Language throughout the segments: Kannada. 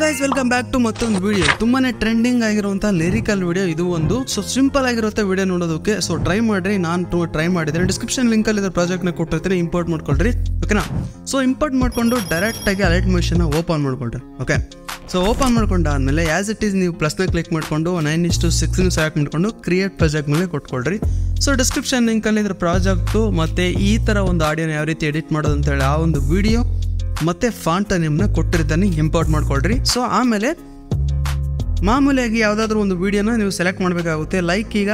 ಗೈಸ್ ವೆಲ್ಕಮ್ ಬ್ಯಾಕ್ ಟು ಮತ್ತೊಂದು ವಿಡಿಯೋ ತುಂಬಾನೇ ಟ್ರೆಂಡಿಂಗ್ ಆಗಿರುವಂತ ಲಿರಿಕಲ್ ವಿಡಿಯೋ ಇದು ಒಂದು ಸೊ ಸಿಂಪಲ್ ಆಗಿರುತ್ತೆ ವಿಡಿಯೋ ನೋಡೋದಕ್ಕೆ ಸೊ ಟ್ರೈ ಮಾಡ್ರಿ ನಾನು ಟ್ರೈ ಮಾಡಿದ್ರೆ ಡಿಸ್ಕ್ರಿಪ್ಷನ್ ಲಿಂಕ್ ಅಲ್ಲಿ ಇದ್ರ ಪ್ರಾಜೆಕ್ಟ್ ನ ಕೊಟ್ಟಿರ್ತೀನಿ ಇಂಪೋರ್ಟ್ ಮಾಡ್ಕೊಳ್ರಿ ಓಕೆನಾ ಸೊ ಇಂಪೋರ್ಟ್ ಮಾಡ್ಕೊಂಡು ಡೈರೆಕ್ಟ್ ಆಗಿ ಅಲರ್ಟ್ ಮಿಷನ್ ಓಪನ್ ಮಾಡ್ಕೊಳ್ರಿ ಓಕೆ ಸೊ ಓಪನ್ ಮಾಡ್ಕೊಂಡಾದ್ಮೇಲೆ ಆಸ್ ಇಟ್ ಈಸ್ ನೀವು ಪ್ಲಸ್ನ ಕ್ಲಿಕ್ ಮಾಡ್ಕೊಂಡು ನೈನ್ ಇಷ್ಟು ಸಿಕ್ಸ್ನ ಸೆಲೆಕ್ಟ್ ಮಾಡ್ಕೊಂಡು ಕ್ರಿಯೇಟ್ ಪ್ರಾಜೆಕ್ಟ್ ಮೇಲೆ ಕೊಟ್ಕೊಳ್ರಿ ಸೊ ಡಿಸ್ಕ್ರಿಪ್ಷನ್ ಲಿಂಕಲ್ಲಿ ಇದ್ರ ಪ್ರಾಜೆಕ್ಟು ಮತ್ತು ಈ ಥರ ಒಂದು ಆಡಿಯೋನ ಯಾವ ರೀತಿ ಎಡಿಟ್ ಮಾಡೋದು ಅಂತೇಳಿ ಆ ಒಂದು ವಿಡಿಯೋ ಮತ್ತು ಫಾಂಟ್ ನಿಮ್ಮನ್ನ ಕೊಟ್ಟಿರ್ತಾನೆ ಇಂಪೋರ್ಟ್ ಮಾಡ್ಕೊಳ್ರಿ ಸೊ ಆಮೇಲೆ ಮಾಮೂಲಿಯಾಗಿ ಯಾವುದಾದ್ರೂ ಒಂದು ವಿಡಿಯೋನ ನೀವು ಸೆಲೆಕ್ಟ್ ಮಾಡಬೇಕಾಗುತ್ತೆ ಲೈಕ್ ಈಗ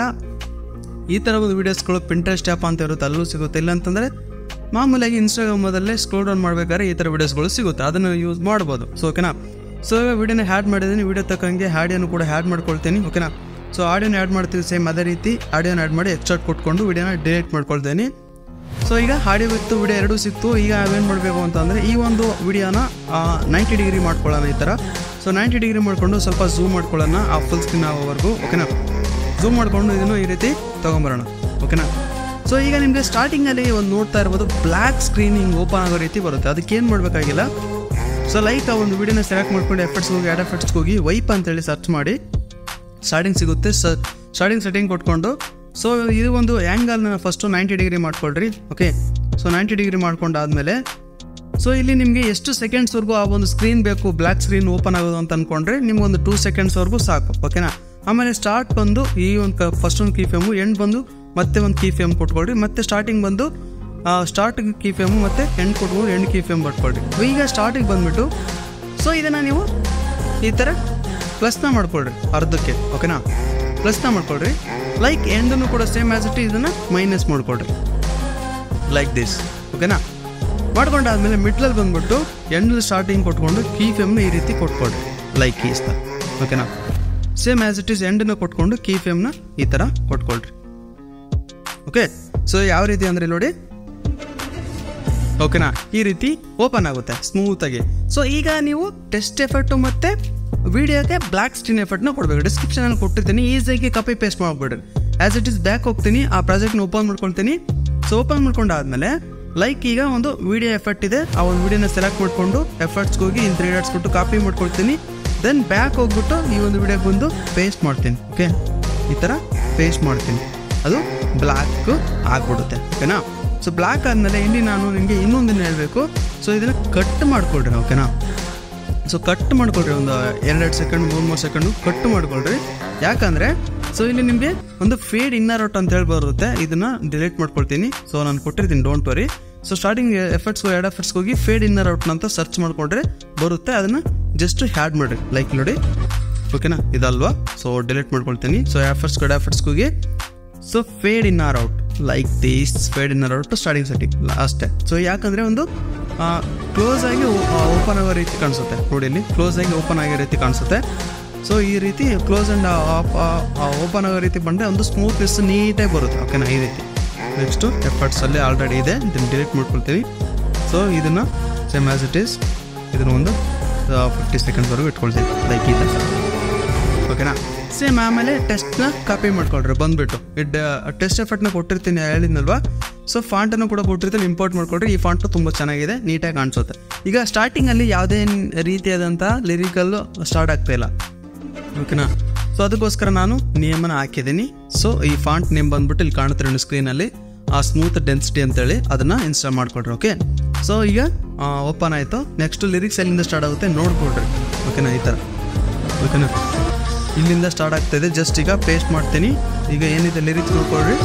ಈ ಥರ ಒಂದು ವೀಡಿಯೋಸ್ಗಳು ಪಿಂಟ್ರೆಸ್ಟ್ ಆ್ಯಪ್ ಅಂತ ಇರುತ್ತೆ ಅಲ್ಲೂ ಸಿಗುತ್ತೆ ಇಲ್ಲ ಅಂತಂದರೆ ಮಾಮೂಲಿಯಾಗಿ ಇನ್ಸ್ಟಾಗ್ರಾಮದಲ್ಲೇ ಸ್ಕ್ರೋಲ್ ಡೌನ್ ಮಾಡಬೇಕಾದ್ರೆ ಈ ಥರ ವೀಡಿಯೋಸ್ಗಳು ಸಿಗುತ್ತೆ ಅದನ್ನು ಯೂಸ್ ಮಾಡ್ಬೋದು ಸೊ ಓಕೆನಾ ಸೊ ಇವಾಗ ವಿಡಿಯೋನ ಹ್ಯಾಡ್ ಮಾಡಿದ್ದೀನಿ ವಿಡಿಯೋ ತಕ್ಕಂಗೆ ಆಡಿಯೋನು ಕೂಡ ಹ್ಯಾಡ್ ಮಾಡ್ಕೊಳ್ತೀನಿ ಓಕೆನಾ ಸೊ ಆಡಿಯೋನ ಆ್ಯಡ್ ಮಾಡ್ತೀವಿ ಸೇಮ್ ಅದೇ ರೀತಿ ಆಡಿಯೋನ ಆ್ಯಡ್ ಮಾಡಿ ಎಕ್ಸ್ಟ್ರಾಟ್ ಕೊಟ್ಕೊಂಡು ವಿಡಿಯೋನ ಡಿಲೀಟ್ ಮಾಡ್ಕೊಳ್ತೀನಿ ಸೊ ಈಗ ಆಡಿಯೋ ಇತ್ತು ವಿಡಿಯೋ ಎರಡೂ ಸಿಕ್ತು ಈಗ ನಾವೇನು ಮಾಡಬೇಕು ಅಂತಂದರೆ ಈ ಒಂದು ವಿಡಿಯೋನ ನೈಂಟಿ ಡಿಗ್ರಿ ಮಾಡ್ಕೊಳ್ಳೋಣ ಈ ಥರ ಸೊ ನೈಂಟಿ ಡಿಗ್ರಿ ಮಾಡಿಕೊಂಡು ಸ್ವಲ್ಪ ಝೂಮ್ ಮಾಡ್ಕೊಳ್ಳೋಣ ಆ ಫುಲ್ ಸ್ಕ್ರೀನ್ ಆಗೋವರೆಗೂ ಓಕೆನಾ ಝೂಮ್ ಮಾಡಿಕೊಂಡು ಇದನ್ನು ಈ ರೀತಿ ತೊಗೊಂಬರೋಣ ಓಕೆನಾ ಸೊ ಈಗ ನಿಮಗೆ ಸ್ಟಾರ್ಟಿಂಗಲ್ಲಿ ಒಂದು ನೋಡ್ತಾ ಇರ್ಬೋದು ಬ್ಲ್ಯಾಕ್ ಸ್ಕ್ರೀನಿಂಗ್ ಓಪನ್ ಆಗೋ ರೀತಿ ಬರುತ್ತೆ ಅದಕ್ಕೆ ಏನು ಮಾಡಬೇಕಾಗಿಲ್ಲ ಸೊ ಲೈಕ್ ಆ ಒಂದು ವಿಡಿಯೋನ ಸೆಲೆಕ್ಟ್ ಮಾಡ್ಕೊಂಡು ಎಫರ್ಟ್ಸ್ ಹೋಗಿ ಆ್ಯಡ್ ಎಫರ್ಟ್ಸ್ಗೆ ಹೋಗಿ ವೈಪ್ ಅಂತೇಳಿ ಸರ್ಚ್ ಮಾಡಿ ಸ್ಟಾರ್ಟಿಂಗ್ ಸಿಗುತ್ತೆ ಸ ಸ್ಟಾರ್ಟಿಂಗ್ ಸೆಟ್ಟಿಂಗ್ ಕೊಟ್ಕೊಂಡು ಸೊ ಇದು ಒಂದು ಆ್ಯಂಗಲ್ನ ಫಸ್ಟು ನೈಂಟಿ ಡಿಗ್ರಿ ಮಾಡ್ಕೊಳ್ರಿ ಓಕೆ ಸೊ ನೈಂಟಿ ಡಿಗ್ರಿ ಮಾಡ್ಕೊಂಡಾದ್ಮೇಲೆ ಸೊ ಇಲ್ಲಿ ನಿಮಗೆ ಎಷ್ಟು ಸೆಕೆಂಡ್ಸ್ವರೆಗೂ ಆ ಒಂದು ಸ್ಕ್ರೀನ್ ಬೇಕು ಬ್ಲ್ಯಾಕ್ ಸ್ಕ್ರೀನ್ ಓಪನ್ ಆಗೋದು ಅಂತ ಅಂದ್ಕೊಂಡ್ರೆ ನಿಮ್ಗೊಂದು ಟೂ ಸೆಕೆಂಡ್ಸ್ವರೆಗೂ ಸಾಕು ಓಕೆನಾ ಆಮೇಲೆ ಸ್ಟಾರ್ಟ್ ಬಂದು ಈ ಒಂದು ಕ ಫಸ್ಟ್ ಒಂದು ಕೀ ಫೇಮು ಎಂಡ್ ಬಂದು ಮತ್ತೆ ಒಂದು ಕೀ ಫೇಮ್ ಕೊಟ್ಕೊಳ್ರಿ ಮತ್ತೆ ಸ್ಟಾರ್ಟಿಂಗ್ ಬಂದು ಸ್ಟಾರ್ಟ್ ಕೀ ಫೇಮು ಮತ್ತು ಎಂಡ್ ಕೊಟ್ಕೊಂಡು ಎಂಡ್ ಕೀ ಫೇಮ್ ಬರ್ಕೊಳ್ರಿ ಈಗ ಸ್ಟಾರ್ಟಿಗೆ ಬಂದುಬಿಟ್ಟು ಸೊ ಇದನ್ನು ನೀವು ಈ ಥರ ಪ್ಲಸ್ನ ಮಾಡ್ಕೊಳ್ರಿ ಅರ್ಧಕ್ಕೆ ಓಕೆನಾ ಪ್ಲಸ್ನ ಮಾಡ್ಕೊಳ್ರಿ ಲೈಕ್ ಎಂಡನ್ನು ಕೂಡ ಸೇಮ್ ಆ್ಯಸ್ ಇಟ್ ಇದನ್ನು ಮೈನಸ್ ಮಾಡ್ಕೊಳ್ರಿ ಲೈಕ್ ದಿಸ್ ಓಕೆನಾ ಮಾಡ್ಕೊಂಡಾದ್ಮೇಲೆ ಮಿಡ್ಲಲ್ಲಿ ಬಂದ್ಬಿಟ್ಟು ಎಂಡ್ ಸ್ಟಾರ್ಟಿಂಗ್ ಕೊಟ್ಕೊಂಡು ಕೀ ಫೇಮ್ನ ಈ ರೀತಿ ಕೊಟ್ಕೊಳ್ರಿ ಲೈಕ್ ಕೀಸ್ ಓಕೆನಾ ಸೇಮ್ ಆ್ಯಸ್ ಇಟ್ ಈಸ್ ಎಂಡನ್ನ ಕೊಟ್ಕೊಂಡು ಕೀ ಫೇಮ್ನ ಈ ಥರ ಕೊಟ್ಕೊಳ್ರಿ ಓಕೆ ಸೊ ಯಾವ ರೀತಿ ಅಂದರೆ ನೋಡಿ ಓಕೆನಾ ಈ ರೀತಿ ಓಪನ್ ಆಗುತ್ತೆ ಸ್ಮೂತಾಗಿ ಸೊ ಈಗ ನೀವು ಟೆಸ್ಟ್ ಎಫೆಕ್ಟು ಮತ್ತು ವಿಡಿಯೋಗೆ ಬ್ಲ್ಯಾಕ್ ಸ್ಕ್ರೀನ್ ಎಫೆಕ್ಟ್ನ ಕೊಡಬೇಕು ಡಿಸ್ಕ್ರಿಪ್ಷನಲ್ಲಿ ಕೊಟ್ಟಿರ್ತೀನಿ ಈಸಿಯಾಗಿ ಕಾಪಿ ಪೇಸ್ಟ್ ಮಾಡಿಬಿಡ್ರಿ ಆ್ಯಸ್ ಇಟ್ ಇಸ್ ಬ್ಯಾಕ್ ಹೋಗ್ತೀನಿ ಆ ಪ್ರಾಜೆಕ್ಟ್ನ ಓಪನ್ ಮಾಡ್ಕೊಳ್ತೀನಿ ಸೊ ಓಪನ್ ಮಾಡ್ಕೊಂಡಾದ್ಮೇಲೆ ಲೈಕ್ ಈಗ ಒಂದು ವಿಡಿಯೋ ಎಫೆಕ್ಟ್ ಇದೆ ಆ ಒಂದು ವಿಡಿಯೋನ ಸೆಲೆಕ್ಟ್ ಮಾಡಿಕೊಂಡು ಎಫರ್ಟ್ಸ್ಗೆ ಹೋಗಿ ಇನ್ ತ್ರೀ ಡಾಟ್ಸ್ ಕೊಟ್ಟು ಕಾಪಿ ಮಾಡ್ಕೊಳ್ತೀನಿ ದೆನ್ ಬ್ಯಾಕ್ ಹೋಗ್ಬಿಟ್ಟು ಈ ಒಂದು ವಿಡಿಯೋಗೆ ಬಂದು ಪೇಸ್ಟ್ ಮಾಡ್ತೀನಿ ಓಕೆ ಈ ಥರ ಪೇಸ್ಟ್ ಮಾಡ್ತೀನಿ ಅದು ಬ್ಲ್ಯಾಕ್ ಆಗ್ಬಿಡುತ್ತೆ ಓಕೆನಾ ಸೊ ಬ್ಲ್ಯಾಕ್ ಆದಮೇಲೆ ಇಲ್ಲಿ ನಾನು ನಿಮಗೆ ಇನ್ನೊಂದನ್ನು ಹೇಳಬೇಕು ಸೊ ಇದನ್ನು ಕಟ್ ಮಾಡ್ಕೊಳ್ರಿ ಓಕೆನಾ ಸೊ ಕಟ್ ಮಾಡ್ಕೊಳ್ರಿ ಒಂದು ಎರಡೆರಡು ಸೆಕೆಂಡ್ ಮೂರು ಮೂರು ಸೆಕೆಂಡು ಕಟ್ ಮಾಡ್ಕೊಳ್ರಿ ಯಾಕಂದರೆ ಸೊ ಇಲ್ಲಿ ನಿಮಗೆ ಒಂದು ಫೇಡ್ ಇನ್ನರ್ ಔಟ್ ಅಂತ ಹೇಳಿ ಬರುತ್ತೆ ಇದನ್ನು ಡಿಲೀಟ್ ಮಾಡ್ಕೊಳ್ತೀನಿ ಸೊ ನಾನು ಕೊಟ್ಟಿರ್ತೀನಿ don't worry so starting effects ಎರಡು ಎಫರ್ಟ್ಸ್ಗೆ ಹೋಗಿ ಫೇಡ್ ಇನ್ನರ್ ಔಟ್ ಅಂತ ಸರ್ಚ್ ಮಾಡ್ಕೊಂಡ್ರೆ ಬರುತ್ತೆ ಅದನ್ನು ಜಸ್ಟ್ ಹ್ಯಾಡ್ ಮಾಡಿರಿ ಲೈಕ್ ನೋಡಿ ಓಕೆನಾ ಇದಲ್ವಾ ಸೊ ಡಿಲೀಟ್ ಮಾಡ್ಕೊಳ್ತೀನಿ ಸೊ ಎಫರ್ಟ್ಸ್ ಕಡೆ ಎಫರ್ಟ್ಸ್ಗೆ ಹೋಗಿ so fade in or out like these fade in or out starting setting ಅಷ್ಟೇ ಸೊ ಯಾಕಂದರೆ ಒಂದು ಕ್ಲೋಸ್ ಆಗಿ ಓಪನ್ ಆಗೋ ರೀತಿ ಕಾಣಿಸುತ್ತೆ ನೋಡಿ ಇಲ್ಲಿ ಕ್ಲೋಸ್ ಆಗಿ ಓಪನ್ ಆಗೋ ರೀತಿ ಕಾಣಿಸುತ್ತೆ ಸೊ ಈ ರೀತಿ ಕ್ಲೋಸ್ ಆ್ಯಂಡ್ ಓಪನ್ ಆಗೋ ರೀತಿ ಬಂದರೆ ಒಂದು ಸ್ಮೂತ್ನೆಸ್ ನೀಟಾಗಿ ಬರುತ್ತೆ ಓಕೆನಾ ಈ ರೀತಿ ನೆಕ್ಸ್ಟು ಎಫರ್ಟ್ಸಲ್ಲಿ ಆಲ್ರೆಡಿ ಇದೆ ಇದನ್ನು ಡಿಲೀಟ್ ಮಾಡ್ಕೊಳ್ತೀವಿ ಸೊ ಇದನ್ನು ಸೇಮ್ ಆ್ಯಸ್ ಇಟ್ ಈಸ್ ಇದನ್ನು ಒಂದು ಫಿಫ್ಟಿ ಸೆಕೆಂಡ್ಸ್ವರೆಗೂ ಇಟ್ಕೊಳ್ತೀವಿ ಲೈಕ್ ಈ ಥರ ಓಕೆನಾ ಸೇಮ್ ಆಮೇಲೆ ಟೆಸ್ಟ್ನ ಕಾಪಿ ಮಾಡ್ಕೊಳ್ರಿ ಬಂದುಬಿಟ್ಟು ಇಡ್ ಟೆಸ್ಟ್ ಎಫರ್ಟ್ನ ಕೊಟ್ಟಿರ್ತೀನಿ ಹೇಳಿದ್ನಲ್ವಾ ಸೊ ಫಾಂಟನ್ನು ಕೂಡ ಕೊಟ್ಟಿರ್ತೀನಿ ಇಂಪೋರ್ಟ್ ಮಾಡ್ಕೊಳ್ರಿ ಈ ಫಾಂಟು ತುಂಬ ಚೆನ್ನಾಗಿದೆ ನೀಟಾಗಿ ಕಾಣಿಸುತ್ತೆ ಈಗ ಸ್ಟಾರ್ಟಿಂಗಲ್ಲಿ ಯಾವುದೇ ರೀತಿಯಾದಂಥ ಲಿರಿಕಲ್ಲು ಸ್ಟಾರ್ಟ್ ಆಗ್ತಾ ಇಲ್ಲ ಓಕೆನಾ ಸೊ ಅದಕ್ಕೋಸ್ಕರ ನಾನು ನಿಯಮನ ಹಾಕಿದ್ದೀನಿ ಸೊ ಈ ಫಾಂಟ್ ನೇಮ್ ಬಂದ್ಬಿಟ್ಟು ಇಲ್ಲಿ ಕಾಣುತ್ತೆ ನೋಡಿ ಸ್ಕ್ರೀನಲ್ಲಿ ಆ ಸ್ಮೂತ್ ಡೆನ್ಸಿಟಿ ಅಂತೇಳಿ ಅದನ್ನು ಇನ್ಸ್ಟಾಲ್ ಮಾಡ್ಕೊಳ್ರಿ ಓಕೆ ಸೊ ಈಗ ಓಪನ್ ಆಯಿತು ನೆಕ್ಸ್ಟ್ ಲಿರಿಕ್ಸ್ ಎಲ್ಲಿಂದ ಸ್ಟಾರ್ಟ್ ಆಗುತ್ತೆ ನೋಡ್ಕೊಳ್ರಿ ಓಕೆನಾ ಈ ಥರ ಓಕೆನಾ ಇಲ್ಲಿಂದ ಸ್ಟಾರ್ಟ್ ಆಗ್ತಾಯಿದೆ ಜಸ್ಟ್ ಈಗ ಪೇಸ್ಟ್ ಮಾಡ್ತೀನಿ ಈಗ ಏನಿದೆ ಲಿರಿಕ್ಸ್ ನೋಡ್ಕೊಳ್ರಿ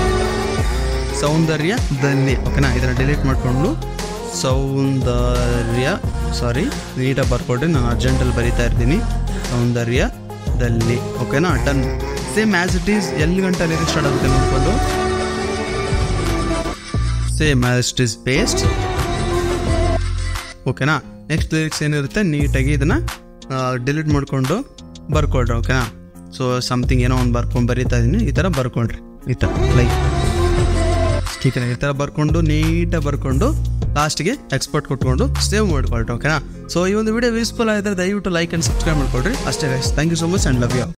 ಸೌಂದರ್ಯದಲ್ಲಿ ಓಕೆನಾ ಇದನ್ನು ಡಿಲೀಟ್ ಮಾಡಿಕೊಂಡು ಸೌಂದರ್ಯ ಸಾರಿ ನೀಟಾಗಿ ಬರ್ಕೊಡ್ರಿ ನಾನು ಅರ್ಜೆಂಟಲ್ಲಿ ಬರಿತಾ ಇರ್ತೀನಿ ಸೌಂದರ್ಯದಲ್ಲಿ ಓಕೆನಾ done same as it is ಎಲ್ಲಿ ಗಂಟೆ ಲಿರಿಕ್ಸ್ ಸ್ಟಾರ್ಟ್ ಆಗುತ್ತೆ ನೋಡ್ಕೊಂಡು same as it is paste ಓಕೆನಾ ನೆಕ್ಸ್ಟ್ ಲಿರಿಕ್ಸ್ ಏನಿರುತ್ತೆ ನೀಟಾಗಿ ಇದನ್ನು ಡಿಲೀಟ್ ಮಾಡಿಕೊಂಡು ಬರ್ಕೊಳ್ರಿ ಓಕೆನಾ ಸೊ ಸಮಥಿಂಗ್ ಏನೋ ಒಂದು ಬರ್ಕೊಂಡು ಬರೀತಾ ಇದ್ದೀನಿ ಈ ಥರ ಬರ್ಕೊಳ್ರಿ ಈ ಥರ ಲೈಕ್ ठीक है ಈ ಥರ ಬರ್ಕೊಂಡು ನೀಟಾಗಿ ಬರ್ಕೊಂಡು ಲಾಸ್ಟಿಗೆ ಎಕ್ಸ್ಪೋರ್ಟ್ ಕೊಟ್ಕೊಂಡು ಸೇವ್ ಮಾಡ್ಕೊಳ್ರಿ ಓಕೆನಾ ಸೊ ಈ ಒಂದು ವಿಡಿಯೋ ಯೂಸ್ಫುಲ್ ಆಗಿದ್ರೆ ದಯವಿಟ್ಟು ಲೈಕ್ ಆ್ಯಂಡ್ ಸಬ್ಸ್ಕ್ರೈಬ್ ಮಾಡ್ಕೊಳ್ರಿ ಅಷ್ಟೇ guys thank you so much and love you